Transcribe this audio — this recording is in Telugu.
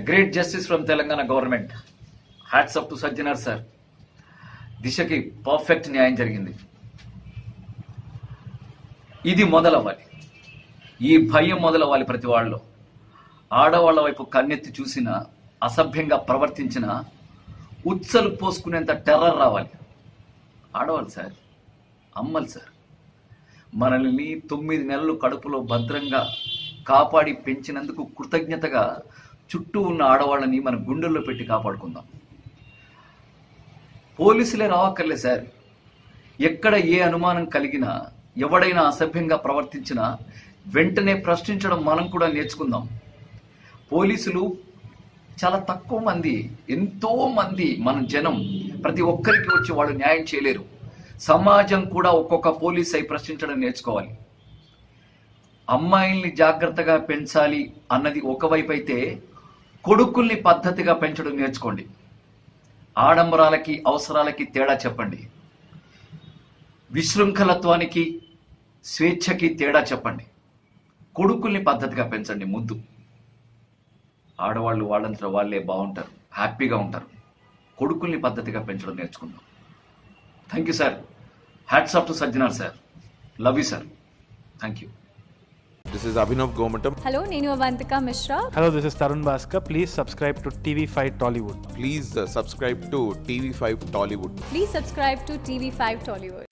Great justice from Telangana government hats up to Sajjanar sir దిశకి పర్ఫెక్ట్ న్యాయం జరిగింది ఇది మొదలవ్వాలి ఈ భయం మొదలవ్వాలి ప్రతి వాళ్ళు ఆడవాళ్ల వైపు కన్నెత్తి చూసిన అసభ్యంగా ప్రవర్తించిన ఉచ్చలు పోసుకునేంత టెర్రర్ రావాలి ఆడవాళ్ళు సార్ అమ్మలు సార్ మనల్ని తొమ్మిది నెలలు కడుపులో భద్రంగా కాపాడి పెంచినందుకు కృతజ్ఞతగా చుట్టూ ఉన్న ఆడవాళ్ళని మన గుండెల్లో పెట్టి కాపాడుకుందాం పోలీసులే రావక్కర్లే సార్ ఎక్కడ ఏ అనుమానం కలిగినా ఎవడైనా అసభ్యంగా ప్రవర్తించినా వెంటనే ప్రశ్నించడం మనం కూడా నేర్చుకుందాం పోలీసులు చాలా తక్కువ మంది ఎంతో మంది మన జనం ప్రతి ఒక్కరికి వచ్చి వాళ్ళు న్యాయం చేయలేరు సమాజం కూడా ఒక్కొక్క పోలీస్ అయి ప్రశ్నించడం నేర్చుకోవాలి అమ్మాయిల్ని జాగ్రత్తగా పెంచాలి అన్నది ఒకవైపు అయితే కొడుకుల్ని పద్ధతిగా పెంచడం నేర్చుకోండి ఆడంబరాలకి అవసరాలకి తేడా చెప్పండి విశృంఖలత్వానికి స్వేచ్ఛకి తేడా చెప్పండి కొడుకుల్ని పద్ధతిగా పెంచండి ముద్దు ఆడవాళ్ళు వాళ్ళంతా వాళ్ళే బాగుంటారు హ్యాపీగా ఉంటారు కొడుకుల్ని పద్ధతిగా పెంచడం నేర్చుకుందాం thank you sir hats off to Sajjanar sir love you sir thank you This is Abhinav Gomatam. Hello నేను Avantika Mishra Hello, this is Tarun Bhaskar. Please subscribe to TV5 Tollywood. Please uh, subscribe to TV5 Tollywood. Please subscribe to TV five Tollywood